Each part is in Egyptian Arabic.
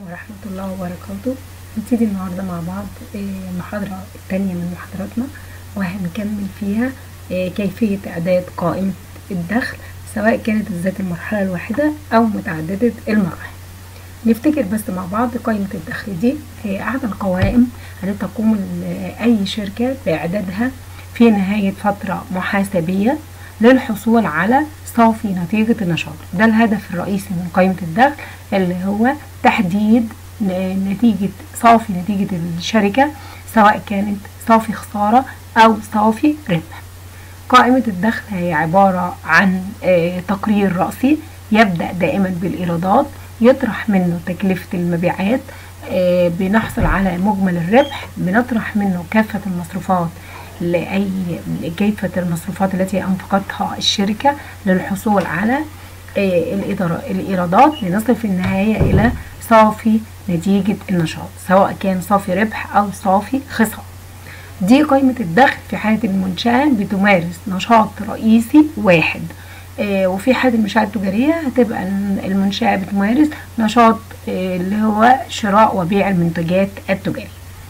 ورحمة الله وبركاته هنبتدي النهاردة مع بعض آه، المحاضرة التانية من محاضراتنا وهنكمل فيها آه، كيفية إعداد قائمة الدخل سواء كانت ذات المرحلة الواحدة أو متعددة المراحل نفتكر بس مع بعض قائمة الدخل دي هي أحد القوائم التي تقوم ال- أي شركة بإعدادها في نهاية فترة محاسبية للحصول على صافي نتيجة النشاط ده الهدف الرئيسي من قائمة الدخل اللي هو تحديد ن- نتيجة صافي نتيجة الشركة سواء كانت صافي خسارة أو صافي ربح قائمة الدخل هي عبارة عن آه، تقرير رأسي يبدأ دائما بالإيرادات يطرح منه تكلفة المبيعات آه، بنحصل على مجمل الربح بنطرح منه كافة المصروفات لأي كافة المصروفات التي أنفقتها الشركة للحصول على آه، الإدارة- الإيرادات لنصل في النهاية إلى صافي نتيجة النشاط سواء كان صافي ربح أو صافي خسارة دي قائمة الدخل في حالة المنشأة بتمارس نشاط رئيسي واحد آه، وفي حالة المنشأة التجارية هتبقى المنشأة بتمارس نشاط آه، اللي هو شراء وبيع المنتجات التجارية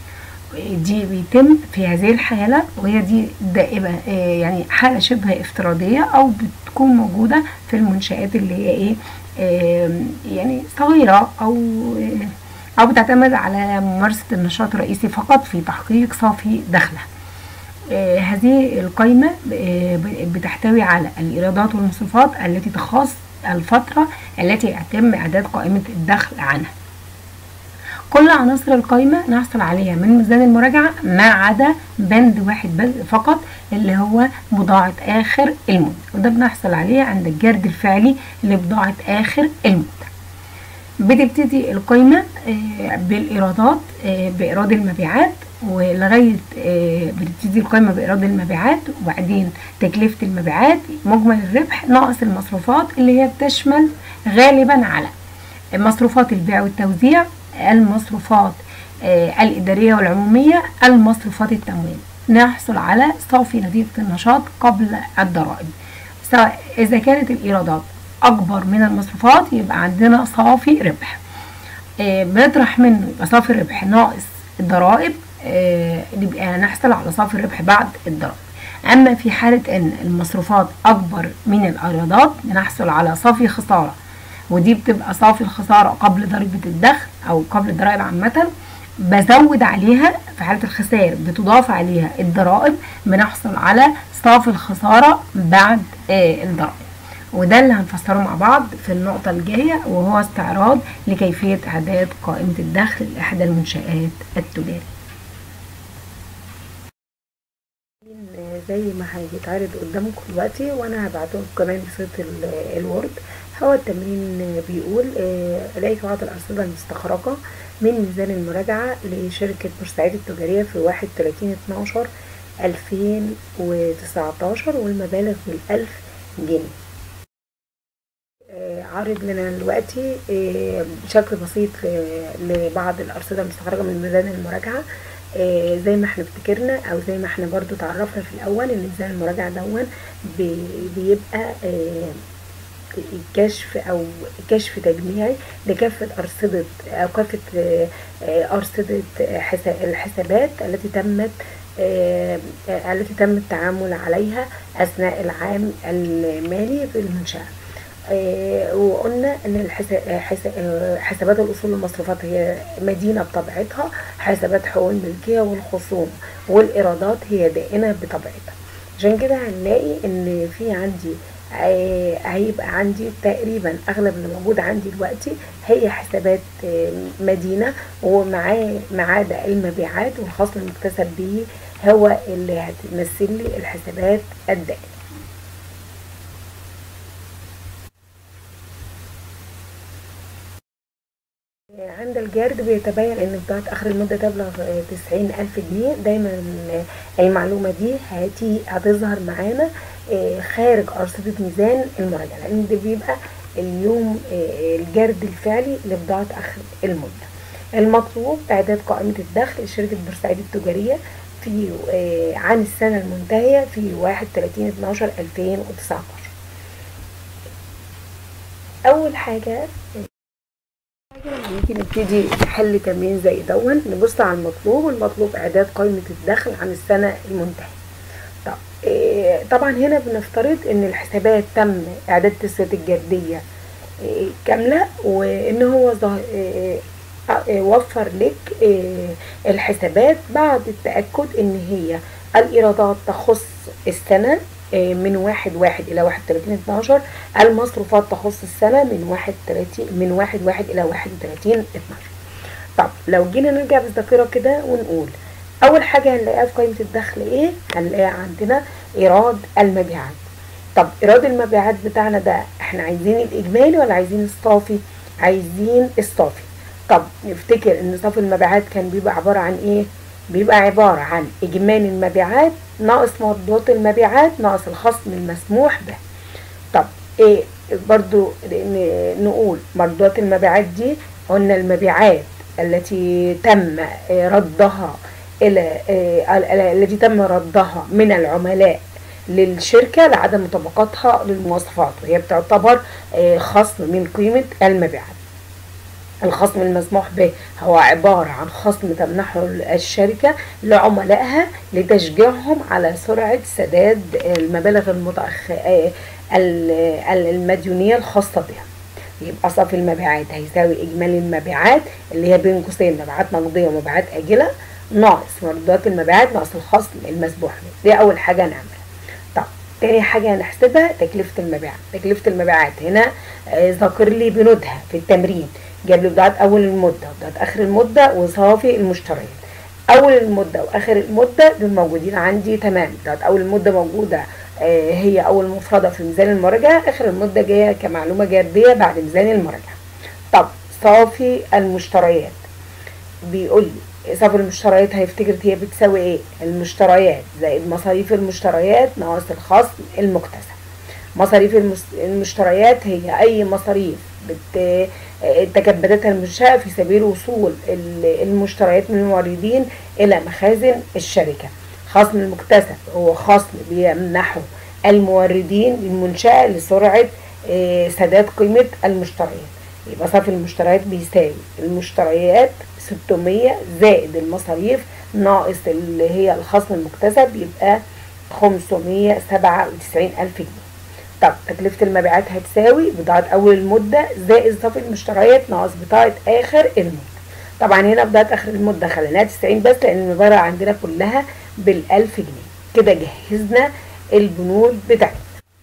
دي بيتم في هذه الحالة وهي دي دائما آه، يعني حالة شبه افتراضية أو بتكون موجودة في المنشآت اللي هي إيه آه، يعني صغيرة أو آه، أو بتعتمد على ممارسة النشاط الرئيسي فقط في تحقيق صافي دخلها آه، هذه القائمة آه، ب- بتحتوي على الإيرادات والمصروفات التي تخص الفترة التي يتم إعداد قائمة الدخل عنها كل عناصر القائمة نحصل عليها من ميزان المراجعة ما عدا بند واحد بس فقط اللي هو بضاعة آخر المدة وده بنحصل عليه عند الجرد الفعلي لبضاعة آخر المدة بتبتدي القائمة آه، بالإيرادات آه، بإيراد المبيعات ولغاية آه، بتبتدي القائمة بإيراد المبيعات وبعدين تكلفة المبيعات مجمل الربح ناقص المصروفات اللي هي بتشمل غالبا على مصروفات البيع والتوزيع المصروفات آه، الإدارية والعمومية المصروفات التموين نحصل على صافي نتيجة النشاط قبل الضرائب سواء إذا كانت الإيرادات أكبر من المصروفات يبقى عندنا صافي ربح آه، بنطرح منه يبقى صافي الربح ناقص الضرائب آه، يبقى نحصل على صافي الربح بعد الضرائب أما في حالة إن المصروفات أكبر من الإيرادات بنحصل على صافي خسارة ودي بتبقى صافي الخسارة قبل ضريبة الدخل أو قبل الضرائب عامة بزود عليها في حالة الخسائر بتضاف عليها الضرائب بنحصل على صافي الخسارة بعد آه، الضرائب وده اللي هنفسره مع بعض في النقطة الجاية وهو استعراض لكيفية إعداد قائمة الدخل لإحدى المنشآت التجارية زي ما هيتعرض قدامكم دلوقتي وانا هبعته لكم كمان بصيغه ال- الوورد هو التمرين بيقول آه، اليك بعض الارصده المستخرجه من ميزان المراجعه لشركه بورسعيد التجاريه في 31 12 2019 والمبالغ بالالف جنيه آه، عارض لنا دلوقتي آه، بشكل بسيط ل- لبعض الأرصدة المستخرجة من ميزان المراجعة آه، زي ما احنا افتكرنا او زي ما احنا برضو تعرفنا في الاول ان ميزان المراجعة دون بي- بيبقى آه، كشف او كشف تجميعي لكافة أرصدة او كافة آه، آه، أرصدة حسا- الحسابات التي تمت آه، آه، التي تم التعامل عليها أثناء العام المالي في المنشأة آه، وقلنا ان الحسا- حسا- آه، حسابات الاصول والمصروفات هي مدينه بطبيعتها حسابات حقوق الملكيه والخصوم والايرادات هي دائنه بطبيعتها عشان كده هنلاقي ان في عندي آه، هيبقى عندي تقريبا اغلب اللي موجود عندي دلوقتي هي حسابات آه، مدينه ومعاه ما عدا المبيعات والخصم المكتسب به هو اللي هتمثل لي الحسابات الدائنه عند الجارد بيتبين ان بضاعة اخر المدة تبلغ تسعين الف جنيه دايما المعلومة دي هتي هتظهر معانا آه، خارج ارصدة ميزان المراجعة لان ده بيبقى اليوم آه، الجرد الفعلي لبضاعة اخر المدة المطلوب اعداد قائمة الدخل لشركة بورسعيد التجارية في آه، عن السنة المنتهية في واحد تلاتين اتناشر الفين وتسعتاشر اول حاجة لما نيجي نبتدي نحل تمرين زي دون نبص على المطلوب والمطلوب اعداد قائمة الدخل عن السنة المنتهية طب إيه طبعا هنا بنفترض ان الحسابات تم اعداد التسويات الجردية إيه كاملة وان هو إيه وفر لك الحسابات بعد التأكد ان هي الايرادات تخص السنة من واحد واحد الى واحد تلاتين اتناشر المصروفات تخص السنة من واحد تلاتين من واحد واحد الى واحد وتلاتين اتناشر طب لو جينا نرجع بالذاكرة كده ونقول اول حاجة هنلاقيها في قائمة الدخل ايه هنلاقي عندنا ايراد المبيعات طب ايراد المبيعات بتاعنا ده احنا عايزين الاجمالي ولا عايزين الصافي عايزين الصافي طب نفتكر ان صافي المبيعات كان بيبقى عبارة عن ايه بيبقى عبارة عن إجمالي المبيعات ناقص مردودات المبيعات ناقص الخصم المسموح به طب إيه برضو نقول مردودات المبيعات دي قلنا المبيعات التي تم ردها إلى التي تم ردها من العملاء للشركة لعدم مطابقتها للمواصفات وهي بتعتبر خصم من قيمة المبيعات الخصم المسموح به هو عبارة عن خصم تمنحه الشركة لعملائها لتشجيعهم على سرعة سداد المبالغ المتأخرة المديونية الخاصة بها يبقى صافي المبيعات هيساوي إجمالي المبيعات اللي هي بين قوسين مبيعات نقدية ومبيعات آجلة ناقص مردودات المبيعات ناقص الخصم المسموح به دي أول حاجة نعملها طب تاني حاجة هنحسبها تكلفة المبيعات تكلفة المبيعات هنا ذاكر لي بنودها في التمرين جاب لي بضاعة أول المدة وبضاعة آخر المدة وصافي المشتريات أول المدة وآخر المدة دول موجودين عندي تمام بضاعة أول المدة موجودة آه هي أول مفردة في ميزان المراجعة آخر المدة جاية كمعلومة جردية بعد ميزان المراجعة طب صافي المشتريات بيقول لي صافي المشتريات هيفتكر هي بتساوي ايه المشتريات زائد مصاريف المشتريات ناقص الخصم المكتسب مصاريف المشتريات هي اي مصاريف بت... تكبدتها المنشأة في سبيل وصول المشتريات من الموردين إلى مخازن الشركة خصم المكتسب هو خصم بيمنحه الموردين للمنشأة لسرعة سداد قيمة المشتريات يبقى صافي المشتريات بيساوي المشتريات 600 زائد المصاريف ناقص اللي هي الخصم المكتسب يبقى 597 ألف جنيه طب تكلفة المبيعات هتساوي بضاعة أول المدة زائد صافي المشتريات ناقص بضاعة آخر المدة طبعا هنا بضاعة آخر المدة خليناها 90 بس لأن المبالغ عندنا كلها بالألف جنيه كده جهزنا البنود بتاعتنا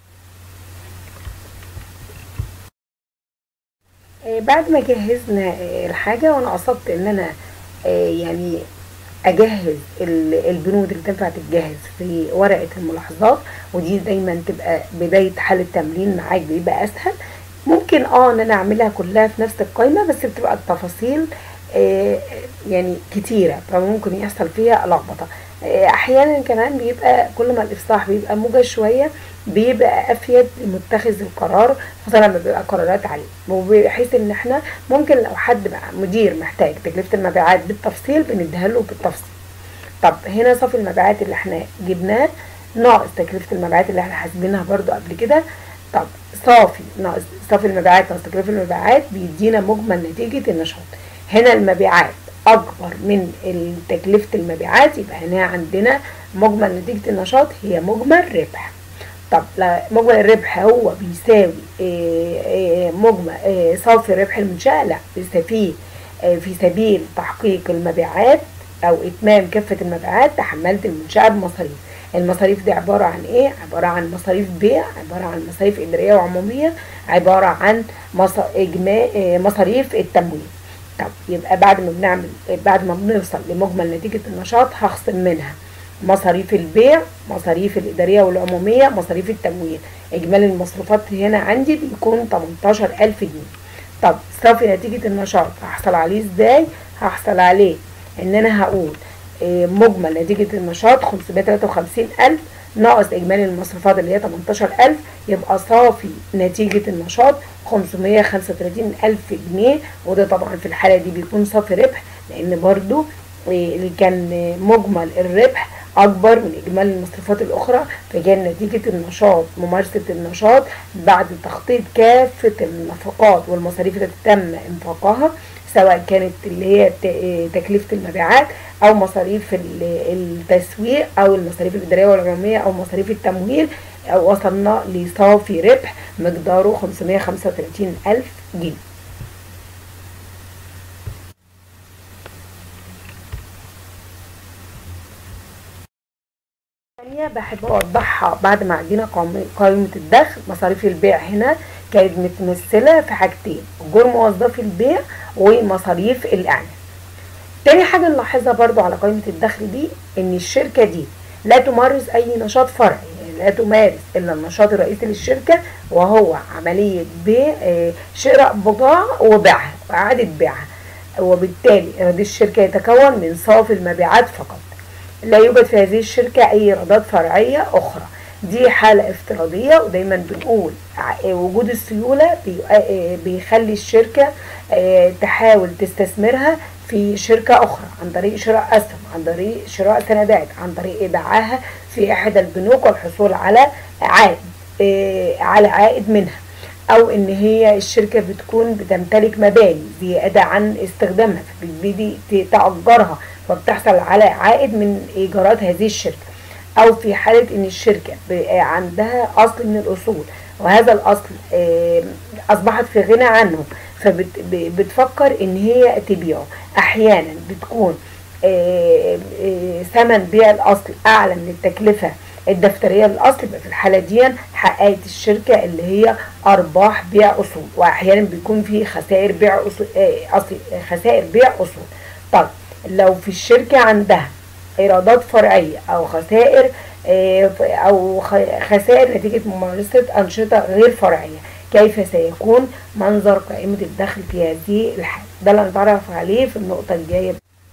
آه بعد ما جهزنا آه الحاجة وأنا قصدت إن أنا آه يعني اجهز البنود اللي تنفع تتجهز في ورقه الملاحظات ودي دايما تبقى بدايه حل التمرين معاك بيبقى اسهل ممكن اه ان انا اعملها كلها في نفس القائمه بس بتبقى التفاصيل آه يعني كتيره فممكن يحصل فيها لخبطه آه احيانا كمان بيبقى كل ما الافصاح بيبقى موجز شويه بيبقى افيد لمتخذ القرار خاصه لما بيبقى قرارات عليه وبحيث ان احنا ممكن لو حد بقى مدير محتاج تكلفه المبيعات بالتفصيل بنديها له بالتفصيل طب هنا صافي المبيعات اللي احنا جبناه ناقص تكلفه المبيعات اللي احنا حاسبينها برضو قبل كده طب صافي ناقص صافي المبيعات ناقص تكلفه المبيعات بيدينا مجمل نتيجه النشاط هنا المبيعات اكبر من تكلفه المبيعات يبقى هنا عندنا مجمل نتيجه النشاط هي مجمل ربح طب مجمل الربح هو بيساوي إيه إيه مجمل إيه صافي ربح المنشأة لا في في سبيل تحقيق المبيعات او اتمام كافة المبيعات تحملت المنشأة بمصاريف المصاريف دي عبارة عن ايه عبارة عن مصاريف بيع عبارة عن مصاريف ادارية وعمومية عبارة عن مصاريف التمويل طب يبقى بعد ما بنعمل بعد ما بنوصل لمجمل نتيجة النشاط هخصم منها مصاريف البيع مصاريف الإدارية والعمومية مصاريف التمويل إجمالي المصروفات هنا عندي بيكون 18000 جنيه طب صافي نتيجة النشاط هحصل عليه ازاي هحصل عليه ان انا هقول مجمل نتيجة النشاط 553000 ناقص إجمالي المصروفات اللي هي 18000 يبقى صافي نتيجة النشاط 535000 جنيه وده طبعا في الحالة دي بيكون صافي ربح لأن برضو اللي كان مجمل الربح أكبر من إجمالي المصروفات الأخرى فكان نتيجة النشاط ممارسة النشاط بعد تخطيط كافة النفقات والمصاريف التي تم إنفاقها سواء كانت اللي هي تكلفة المبيعات أو مصاريف التسويق أو المصاريف الإدارية والعمومية أو مصاريف التمويل وصلنا لصافي ربح مقداره 535 ألف جنيه ثانية بحب أوضحها بعد ما عندنا قائمة الدخل مصاريف البيع هنا كانت متمثلة في حاجتين أجور موظفي البيع ومصاريف الإعلان تاني حاجة نلاحظها برضو على قائمة الدخل دي إن الشركة دي لا تمارس أي نشاط فرعي يعني لا تمارس إلا النشاط الرئيسي للشركة وهو عملية بيع شراء بضاعة وبيعها وإعادة بيعها وبالتالي إيراد الشركة يتكون من صافي المبيعات فقط لا يوجد في هذه الشركة أي إيرادات فرعية أخرى دي حالة افتراضية ودايما بنقول وجود السيولة بيخلي الشركة تحاول تستثمرها في شركة أخرى عن طريق شراء أسهم عن طريق شراء سندات عن طريق إيداعها في إحدى البنوك والحصول على عائد على عائد منها أو إن هي الشركة بتكون بتمتلك مباني زيادة عن استخدامها فبتبتدي تأجرها فبتحصل على عائد من إيجارات هذه الشركة أو في حالة إن الشركة عندها أصل من الأصول وهذا الأصل أصبحت في غنى عنه فبتفكر إن هي تبيعه أحيانا بتكون ثمن بيع الأصل أعلى من التكلفة الدفترية للأصل يبقى في الحالة دي حققت الشركة اللي هي أرباح بيع أصول وأحيانا بيكون في خسائر بيع أصول أصل خسائر بيع أصول طيب لو في الشركة عندها إيرادات فرعية أو خسائر أو خسائر نتيجة ممارسة أنشطة غير فرعية كيف سيكون منظر قائمة الدخل في هذه الحالة ده اللي هنتعرف عليه في النقطة الجاية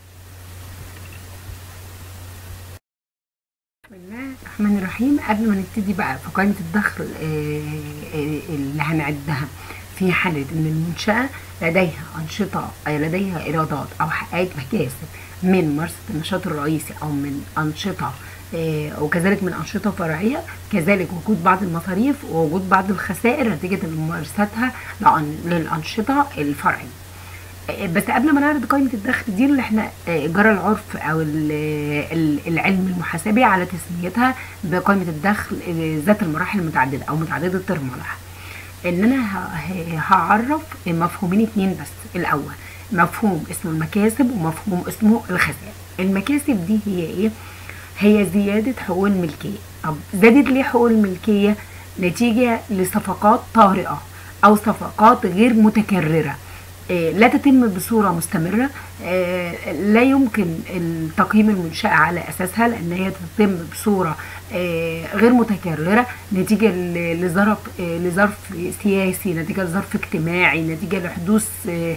بسم الله الرحمن الرحيم قبل ما نبتدي بقى في قائمة الدخل اللي هنعدها في حالة إن المنشأة لديها أنشطة لديها إيرادات أو حققت مكاسب من ممارسة النشاط الرئيسي أو من أنشطة وكذلك من أنشطة فرعية كذلك وجود بعض المصاريف ووجود بعض الخسائر نتيجة ممارستها للأنشطة الفرعية بس قبل ما نعرض قائمة الدخل دي اللي احنا جرى العرف او العلم المحاسبي على تسميتها بقائمة الدخل ذات المراحل المتعددة او متعددة المراحل ان انا هعرف مفهومين اتنين بس الاول مفهوم اسمه المكاسب ومفهوم اسمه الخسائر المكاسب دي هي ايه هي زيادة حقوق الملكية طب زادت ليه حقوق الملكية نتيجة لصفقات طارئة او صفقات غير متكررة لا تتم بصورة مستمرة لا يمكن تقييم المنشأة على أساسها لأن هي تتم بصورة غير متكررة نتيجة لظرف لظرف سياسي نتيجة لظرف اجتماعي نتيجة لحدوث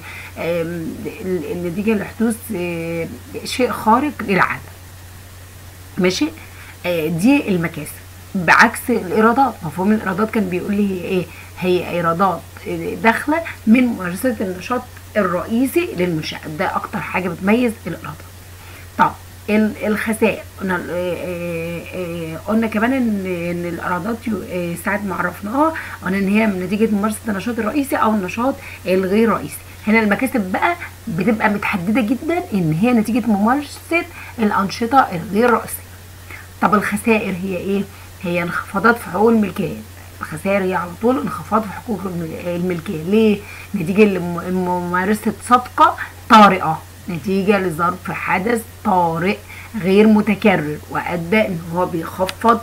نتيجة لحدوث شيء خارق للعادة ماشي دي المكاسب بعكس الايرادات مفهوم الايرادات كان بيقول لي هي ايه هي ايرادات داخله من ممارسه النشاط الرئيسي للمنشاه ده اكتر حاجه بتميز الايرادات طب الخسائر قلنا قلنا كمان ان ان الايرادات ساعه ما عرفناها قلنا ان هي من نتيجه ممارسه النشاط الرئيسي او النشاط الغير رئيسي هنا المكاسب بقى بتبقى متحدده جدا ان هي نتيجه ممارسه الانشطه الغير رئيسيه طب الخسائر هي ايه هي انخفاضات في حقوق الملكيه الخسائر هي على طول انخفاض في حقوق الملكيه ليه نتيجه لممارسه صفقه طارئه نتيجه لظرف حدث طارئ غير متكرر وادى ان هو بيخفض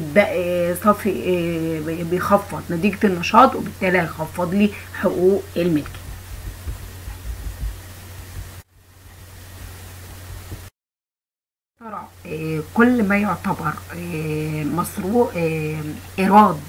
صافي بيخفض نتيجه النشاط وبالتالي هيخفض لي حقوق الملكيه كل ما يعتبر مصروف ايراد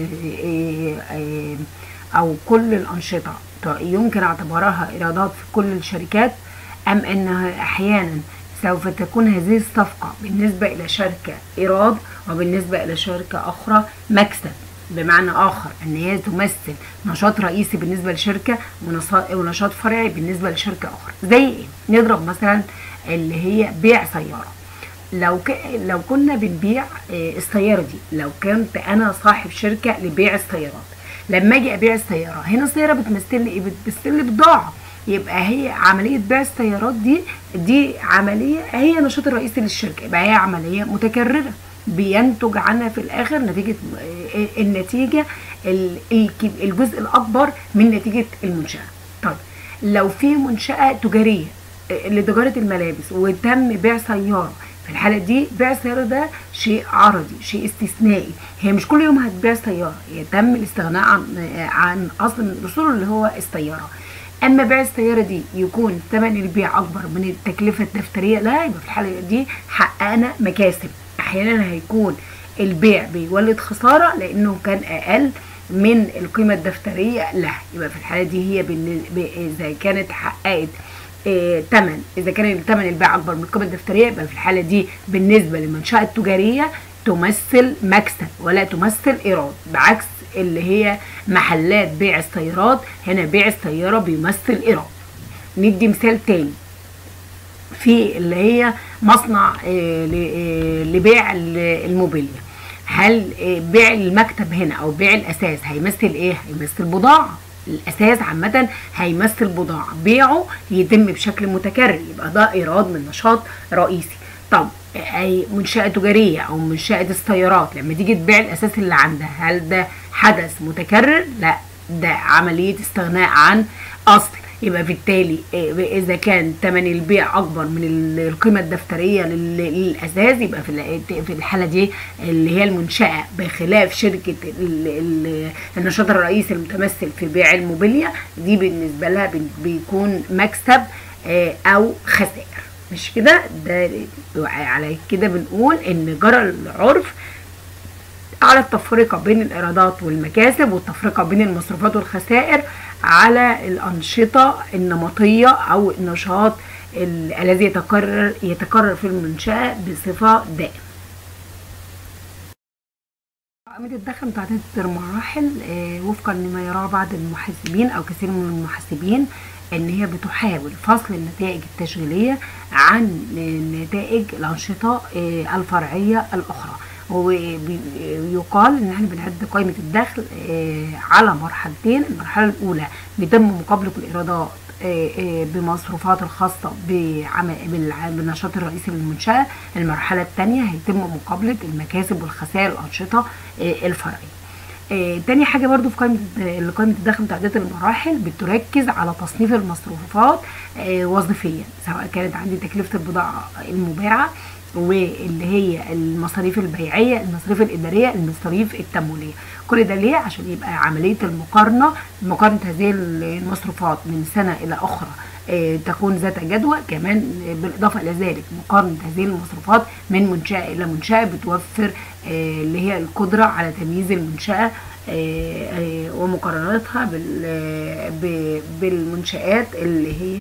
او كل الانشطه يمكن اعتبارها ايرادات في كل الشركات ام انها احيانا سوف تكون هذه الصفقه بالنسبه الى شركه ايراد وبالنسبه الى شركه اخرى مكسب بمعنى اخر ان هي تمثل نشاط رئيسي بالنسبه لشركه ونشاط فرعي بالنسبه لشركه اخرى زي ايه نضرب مثلا اللي هي بيع سياره لو ك... لو كنا بنبيع آه، السياره دي لو كنت انا صاحب شركه لبيع السيارات لما اجي ابيع السياره هنا السياره بتمثل لي ايه بتمثل لي بضاعه يبقى هي عمليه بيع السيارات دي دي عمليه هي النشاط الرئيسي للشركه يبقى هي عمليه متكرره بينتج عنها في الاخر نتيجه آه، النتيجه ال- الك- الجزء الاكبر من نتيجه المنشاه طيب لو في منشاه تجاريه آه، لتجاره الملابس وتم بيع سياره في الحاله دي بيع السياره ده شيء عرضي شيء استثنائي هي مش كل يوم هتبيع سياره هي تم الاستغناء عن آه، عن اصل من الاصول اللي هو السياره اما بيع السياره دي يكون ثمن البيع اكبر من التكلفه الدفتريه لا يبقى في الحاله دي حققنا مكاسب احيانا هيكون البيع بيولد خساره لانه كان اقل من القيمه الدفتريه لها يبقى في الحاله دي هي بالن- ب- اذا كانت حققت آه، تمن اذا كان ثمن البيع اكبر من القيمه الدفتريه يبقى في الحاله دي بالنسبه للمنشاه التجاريه تمثل مكسب ولا تمثل ايراد بعكس اللي هي محلات بيع السيارات هنا بيع السياره بيمثل ايراد ندي مثال تاني في اللي هي مصنع آه، ل- آه، لبيع ال- الموبيليا هل آه، بيع المكتب هنا او بيع الاساس هيمثل ايه هيمثل بضاعه الاساس عامه هيمثل بضاعه بيعه يتم بشكل متكرر يبقى ده ايراد من نشاط رئيسي طب اي منشاه تجاريه او منشاه السيارات لما تيجي تبيع الاساس اللي عندها هل ده حدث متكرر لا ده عمليه استغناء عن اصل يبقى بالتالي إيه، اذا كان ثمن البيع اكبر من ال- القيمه الدفتريه لل- للاساس يبقى في ال- في الحاله دي اللي هي المنشاه بخلاف شركه ال- ال- النشاط الرئيسي المتمثل في بيع الموبيليا دي بالنسبه لها بي- بيكون مكسب آه، او خسائر مش كده ده على كده بنقول ان جرى العرف على التفرقة بين الإيرادات والمكاسب والتفرقة بين المصروفات والخسائر على الأنشطة النمطية أو النشاط ال- الذي يتكرر يتكرر في المنشأة بصفة دائمة. قائمة الدخل متعددة المراحل آه، وفقا لما يراه بعض المحاسبين أو كثير من المحاسبين إن هي بتحاول فصل النتائج التشغيلية عن نتائج الأنشطة آه، الفرعية الأخرى ويقال إن احنا بنعد قائمة الدخل آه، على مرحلتين المرحلة الأولى بيتم مقابلة الإيرادات آه، آه، بمصروفات الخاصة بعمل بالع- بالنشاط الرئيسي للمنشأة المرحلة الثانية هيتم مقابلة المكاسب والخسائر الأنشطة آه، الفرعية آه، تاني حاجة برضو في قائمة اللي قائمة الدخل متعددة المراحل بتركز على تصنيف المصروفات آه، وظيفيا سواء كانت عندي تكلفة البضاعة المباعة واللي هي المصاريف البيعية المصاريف الإدارية المصاريف التمويلية كل ده ليه عشان يبقى عملية المقارنة مقارنة هذه المصروفات من سنة إلى أخرى آه، تكون ذات جدوى كمان آه، بالإضافة إلى ذلك مقارنة هذه المصروفات من منشأة إلى منشأة بتوفر آه، اللي هي القدرة على تمييز المنشأة آه، آه، ومقارنتها بال- آه، ب- بالمنشآت اللي هي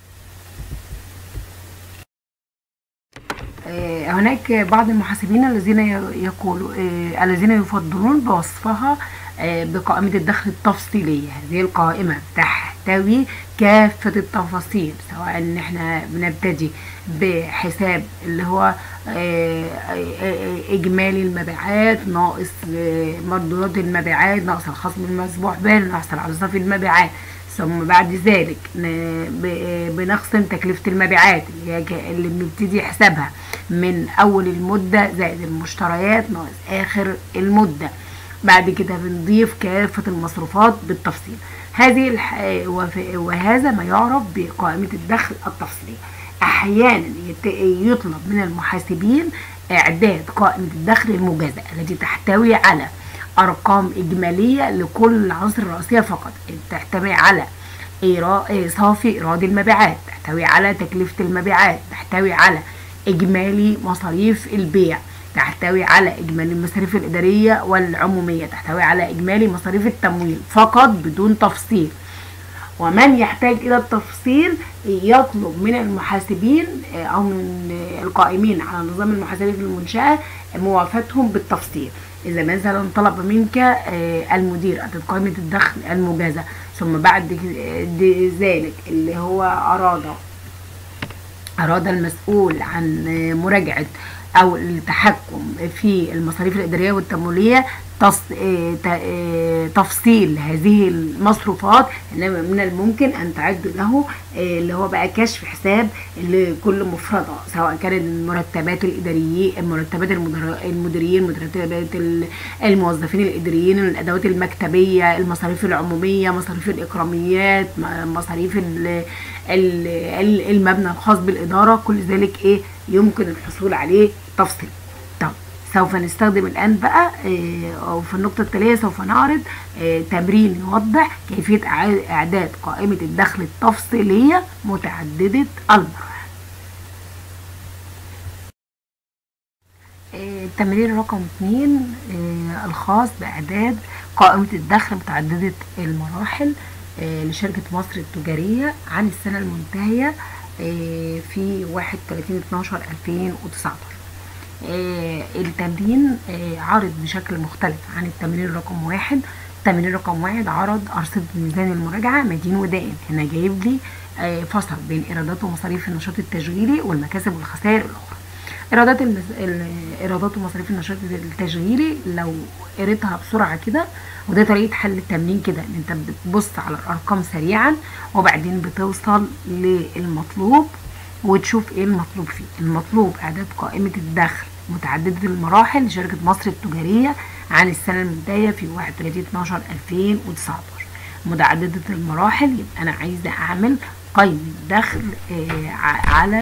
آه، هناك بعض المحاسبين الذين ي- يقولوا آه، الذين يفضلون بوصفها آه، بقائمة الدخل التفصيلية هذه القائمة تحتوي كافة التفاصيل سواء ان احنا بنبتدي بحساب اللي هو آه، آه، اجمالي المبيعات ناقص آه، مردودات المبيعات ناقص الخصم المسبوح به ناقص على صافي المبيعات ثم بعد ذلك ن- ب- بنقسم تكلفة المبيعات اللي هي ك- اللي بنبتدي حسابها من أول المدة زائد المشتريات ناقص آخر المدة بعد كده بنضيف كافة المصروفات بالتفصيل هذه الح... وف- وهذا ما يعرف بقائمة الدخل التفصيلية أحيانا يت- يطلب من المحاسبين إعداد قائمة الدخل المجازة التي تحتوي على أرقام إجمالية لكل العناصر الرئيسية فقط تحتوي على إيرا- إيه، صافي إيراد المبيعات تحتوي على تكلفة المبيعات تحتوي على إجمالي مصاريف البيع تحتوي على إجمالي المصاريف الإدارية والعمومية تحتوي على إجمالي مصاريف التمويل فقط بدون تفصيل ومن يحتاج إلى التفصيل يطلب من المحاسبين آه، أو من آه، القائمين على نظام المحاسبة في المنشأة موافاتهم بالتفصيل إذا مثلا طلب منك آه، المدير أعطت قائمة الدخل المجازة ثم بعد ك- ذلك اللي هو أراد أراد المسؤول عن مراجعة او التحكم في المصاريف الاداريه والتمويليه تفصيل هذه المصروفات من الممكن ان تعد له اللي هو بقى كشف حساب لكل مفردة سواء كانت المرتبات الاداريين مرتبات المديرين مرتبات الموظفين الاداريين الادوات المكتبيه المصاريف العموميه مصاريف الاكراميات مصاريف المبنى الخاص بالاداره كل ذلك ايه يمكن الحصول عليه تفصيل طب سوف نستخدم الآن بقى أو في النقطة التالية سوف نعرض تمرين يوضح كيفية إعداد قائمة الدخل التفصيلية متعددة المراحل التمرين رقم 2 الخاص بإعداد قائمة الدخل متعددة المراحل لشركة مصر التجارية عن السنة المنتهية في 31 12 2019 التمرين عرض بشكل مختلف عن التمرين رقم واحد التمرين رقم واحد عرض أرصدة ميزان المراجعة مدين ودائن هنا جايب لي فصل بين إيرادات ومصاريف النشاط التشغيلي والمكاسب والخسائر الأخرى إيرادات المز... إيرادات ومصاريف النشاط التشغيلي لو قريتها بسرعة كده وده طريقة حل التمرين كده ان انت بتبص على الارقام سريعا وبعدين بتوصل للمطلوب وتشوف ايه المطلوب فيه المطلوب اعداد قائمة الدخل متعددة المراحل لشركة مصر التجارية عن السنة المنتهية في 31 12 2019 متعددة المراحل يبقى انا عايزة اعمل قائمة دخل آه على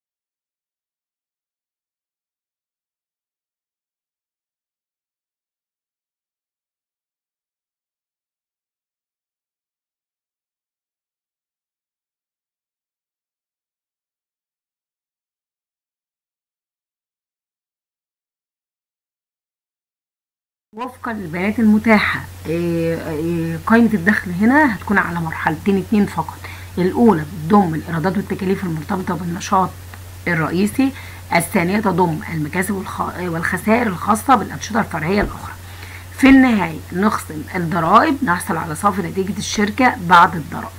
وفقا للبيانات المتاحة قائمة الدخل هنا هتكون على مرحلتين اتنين فقط الأولى بتضم الإيرادات والتكاليف المرتبطة بالنشاط الرئيسي الثانية تضم المكاسب والخسائر الخاصة بالأنشطة الفرعية الأخرى في النهاية نخصم الضرائب نحصل على صافي نتيجة الشركة بعد الضرائب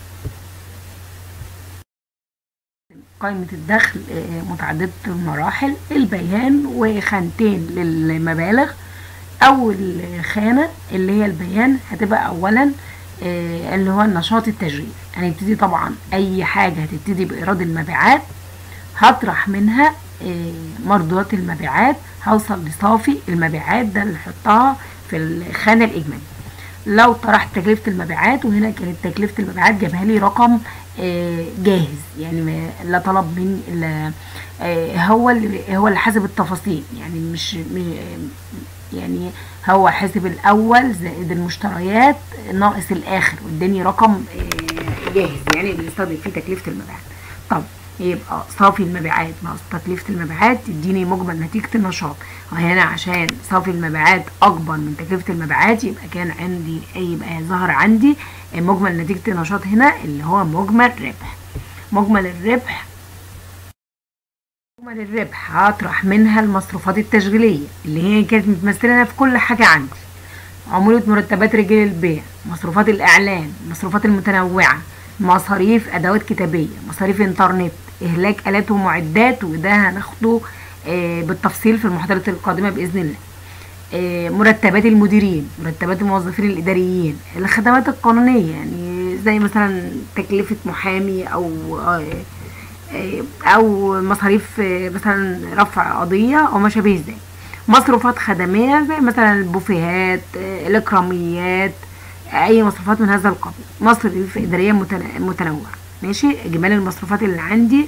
قائمة الدخل متعددة المراحل البيان وخانتين للمبالغ اول خانه اللي هي البيان هتبقى اولا آه اللي هو النشاط التشغيلي هنبتدي يعني طبعا اي حاجه هتبتدي بايراد المبيعات هطرح منها آه مردودات المبيعات هوصل لصافي المبيعات ده اللي احطها في الخانه الاجماليه لو طرحت تكلفه المبيعات وهنا كانت تكلفه المبيعات جابها لي رقم آه جاهز يعني لا طلب مني هو اللي هو اللي حاسب التفاصيل يعني مش يعني هو حاسب الاول زائد المشتريات ناقص الاخر واداني رقم جاهز يعني بيستخدم فيه تكلفه المبيعات طب يبقى صافي المبيعات ناقص تكلفه المبيعات تديني مجمل نتيجه النشاط وهنا عشان صافي المبيعات اكبر من تكلفه المبيعات يبقى كان عندي يبقى ظهر عندي مجمل نتيجه النشاط هنا اللي هو مجمل ربح مجمل الربح مجمل الربح هطرح منها المصروفات التشغيلية اللي هي كانت متمثلة في كل حاجة عندي عمولة مرتبات رجال البيع مصروفات الإعلان مصروفات المتنوعة مصاريف أدوات كتابية مصاريف إنترنت إهلاك آلات ومعدات وده هناخده آه بالتفصيل في المحاضرات القادمة بإذن الله آه مرتبات المديرين مرتبات الموظفين الإداريين الخدمات القانونية يعني زي مثلا تكلفة محامي أو آه او مصاريف مثلا رفع قضيه او ما شابه ذلك مصروفات خدميه زي مثلا البوفيهات الاكراميات اي مصروفات من هذا القبيل مصاريف اداريه متنوعه ماشي اجمالي المصروفات اللي عندي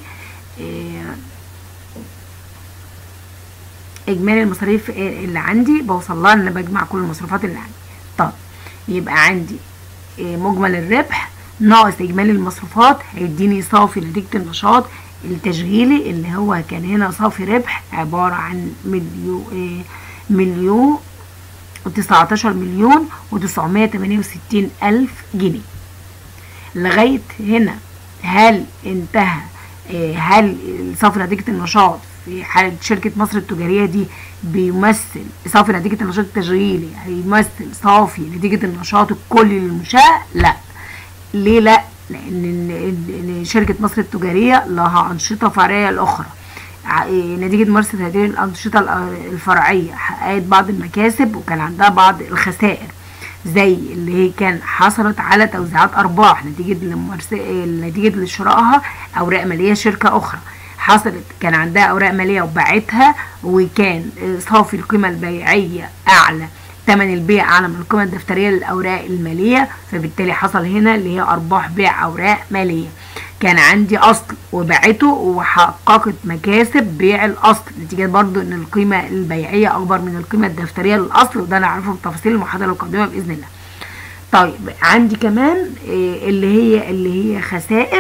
اجمالي المصاريف اللي عندي بوصل لها ان بجمع كل المصروفات اللي عندي طب يبقى عندي مجمل الربح ناقص اجمالي المصروفات هيديني صافي نتيجه النشاط التشغيلي اللي هو كان هنا صافي ربح عباره عن مليون مليون و19 مليون و968 الف جنيه لغايه هنا هل انتهى هل صافي نتيجه النشاط في حاله شركه مصر التجاريه دي بيمثل صافي نتيجه النشاط التشغيلي هيمثل صافي نتيجه النشاط الكلي للمنشاه لا ليه لا لان شركه مصر التجاريه لها انشطه فرعيه الاخرى نتيجة ممارسة هذه الأنشطة الفرعية حققت بعض المكاسب وكان عندها بعض الخسائر زي اللي هي كان حصلت على توزيعات أرباح نتيجة نتيجة لشرائها أوراق مالية شركة أخرى حصلت كان عندها أوراق مالية وباعتها وكان صافي القيمة البيعية أعلى ثمن البيع أعلى من القيمة الدفترية للأوراق المالية فبالتالي حصل هنا اللي هي أرباح بيع أوراق مالية كان عندي أصل وباعته وحققت مكاسب بيع الأصل نتيجة برضو إن القيمة البيعية أكبر من القيمة الدفترية للأصل وده نعرفه بتفاصيل المحاضرة القادمة بإذن الله. طيب عندي كمان اللي هي اللي هي خسائر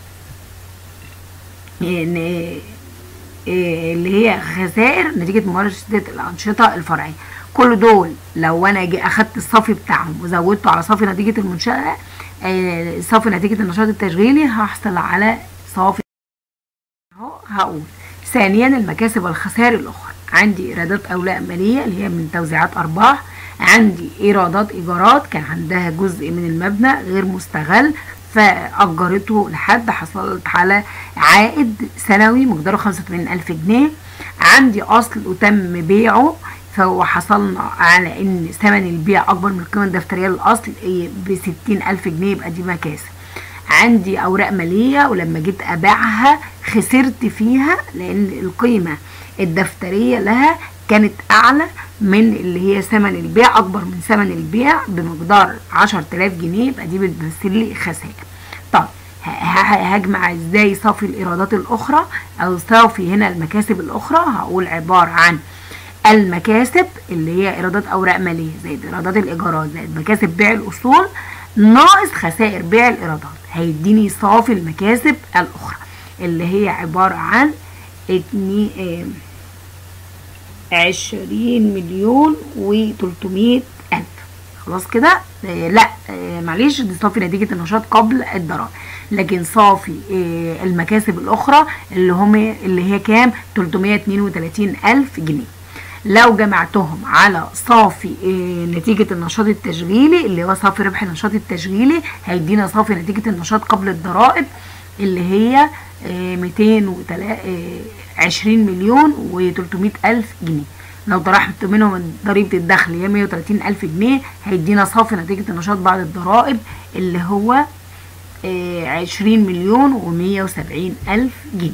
اللي هي خسائر نتيجة ممارسة الأنشطة الفرعية. كل دول لو انا جي اخدت الصافي بتاعهم وزودته على صافي نتيجه المنشاه آه صافي نتيجه النشاط التشغيلي هحصل على صافي اهو هقول ثانيا المكاسب والخسائر الاخرى عندي ايرادات اوراق ماليه اللي هي من توزيعات ارباح عندي ايرادات ايجارات كان عندها جزء من المبنى غير مستغل فأجرته لحد حصلت على عائد سنوي مقداره 85000 جنيه عندي أصل وتم بيعه وحصلنا على ان ثمن البيع اكبر من القيمه الدفتريه للاصل ب 60000 جنيه يبقى دي مكاسب عندي اوراق ماليه ولما جيت ابيعها خسرت فيها لان القيمه الدفتريه لها كانت اعلى من اللي هي ثمن البيع اكبر من ثمن البيع بمقدار 10000 جنيه يبقى دي بتمثل لي خسائر طب هجمع ازاي صافي الايرادات الاخرى او صافي هنا المكاسب الاخرى هقول عباره عن المكاسب اللي هي ايرادات اوراق ماليه زائد ايرادات الايجارات زائد مكاسب بيع الاصول ناقص خسائر بيع الايرادات هيديني صافي المكاسب الاخرى اللي هي عباره عن اتنين عشرين مليون وتلتمية ألف خلاص كده آه لا آه معلش دي صافي نتيجة النشاط قبل الضرائب لكن صافي آه المكاسب الأخرى اللي هم اللي هي كام 332 ألف جنيه لو جمعتهم على صافي نتيجة النشاط التشغيلي اللي هو صافي ربح النشاط التشغيلي هيدينا صافي نتيجة النشاط قبل الضرائب اللي هي 220 مليون و300 ألف جنيه لو طرحت منهم ضريبة الدخل هي 130 ألف جنيه هيدينا صافي نتيجة النشاط بعد الضرائب اللي هو 20 مليون و170 ألف جنيه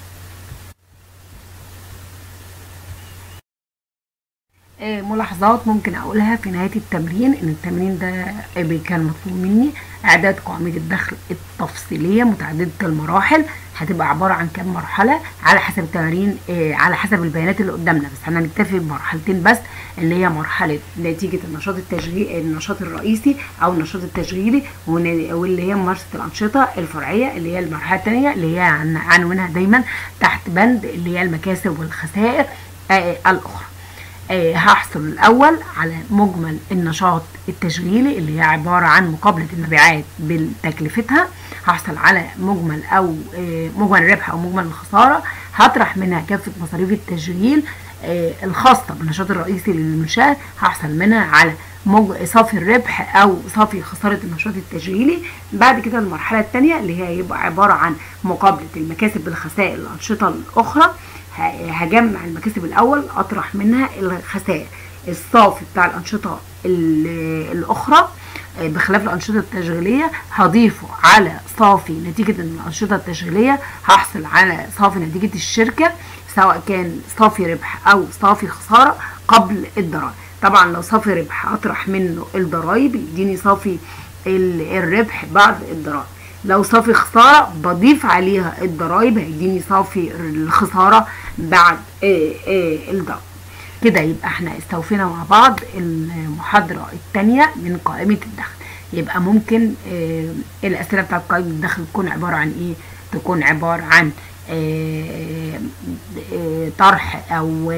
ملاحظات ممكن اقولها في نهايه التمرين ان التمرين ده كان مطلوب مني اعداد قائمه الدخل التفصيليه متعدده المراحل هتبقى عباره عن كام مرحله على حسب التمارين على حسب البيانات اللي قدامنا بس احنا هنكتفي بمرحلتين بس اللي هي مرحله نتيجه النشاط التشغيلي النشاط الرئيسي او النشاط التشغيلي واللي هي ممارسه الانشطه الفرعيه اللي هي المرحله الثانيه اللي هي عنوانها دايما تحت بند اللي هي المكاسب والخسائر الاخرى آه هحصل الأول على مجمل النشاط التشغيلي اللي هي عبارة عن مقابلة المبيعات بتكلفتها هحصل على مجمل أو آه مجمل الربح أو مجمل الخسارة هطرح منها كافة مصاريف التشغيل آه الخاصة بالنشاط الرئيسي للمنشأة هحصل منها على صافي الربح او صافي خساره النشاط التشغيلي بعد كده المرحله الثانيه اللي هي هيبقى عباره عن مقابله المكاسب بالخسائر الانشطه الاخرى هجمع المكاسب الاول اطرح منها الخسائر الصافي بتاع الانشطه الاخرى بخلاف الانشطه التشغيليه هضيفه على صافي نتيجه الانشطه التشغيليه هحصل على صافي نتيجه الشركه سواء كان صافي ربح او صافي خساره قبل الضرائب طبعا لو صافي ربح اطرح منه الضرايب يديني صافي الربح بعد الضرائب لو صافي خسارة بضيف عليها الضرايب هيديني صافي الخسارة بعد الضرائب كده يبقى احنا استوفينا مع بعض المحاضرة التانية من قائمة الدخل يبقى ممكن اه الأسئلة بتاعت قائمة الدخل تكون عبارة عن ايه تكون عبارة عن اه اه طرح او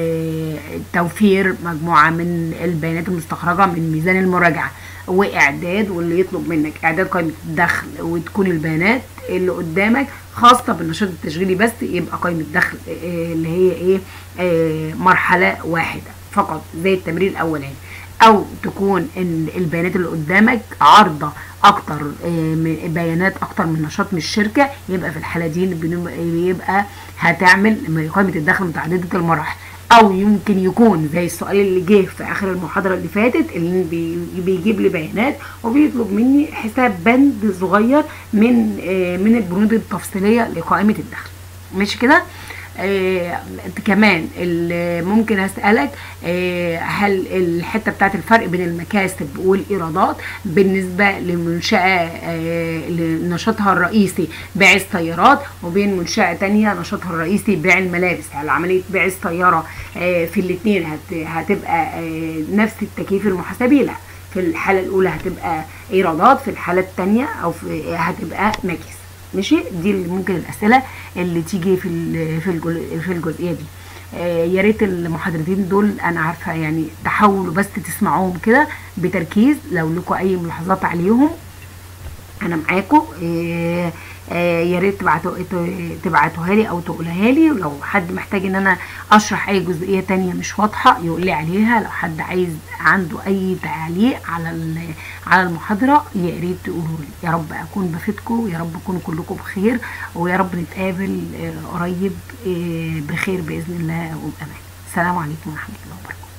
توفير مجموعة من البيانات المستخرجة من ميزان المراجعة واعداد واللي يطلب منك اعداد قائمه الدخل وتكون البيانات اللي قدامك خاصه بالنشاط التشغيلي بس يبقى قائمه الدخل اللي هي ايه مرحله واحده فقط زي التمرين الاولاني او تكون ان البيانات اللي قدامك عارضه اكتر بيانات اكتر من نشاط من الشركه يبقى في الحاله دي يبقى هتعمل قائمه الدخل متعدده المراحل او يمكن يكون زي السؤال اللي جه في اخر المحاضره اللي فاتت اللي بيجيب لي بيانات وبيطلب مني حساب بند صغير من من البنود التفصيليه لقائمه الدخل ماشي كده آه كمان ممكن اسالك آه هل الحته بتاعت الفرق بين المكاسب والايرادات بالنسبه لمنشاه آه نشاطها الرئيسي بيع السيارات وبين منشاه تانية نشاطها الرئيسي بيع الملابس يعني عمليه بيع السياره آه في الاثنين هت هتبقى آه نفس التكييف المحاسبي لا في الحاله الاولى هتبقى ايرادات في الحاله الثانيه او في هتبقى مكاسب ماشي دي اللي ممكن الاسئله اللي تيجي في في في الجزئيه دي آه يا ريت المحاضرتين دول انا عارفه يعني تحاولوا بس تسمعوهم كده بتركيز لو لكم اي ملاحظات عليهم انا معاكم آه آه يا ريت تبعتوا تبعتوها لي او تقولها لي لو حد محتاج ان انا اشرح اي جزئيه تانية مش واضحه يقول لي عليها لو حد عايز عنده اي تعليق على على المحاضره يا ريت تقولوا لي يا رب اكون بفيدكم يا رب تكونوا كلكم بخير ويا رب نتقابل قريب بخير باذن الله وبامان السلام عليكم ورحمه الله وبركاته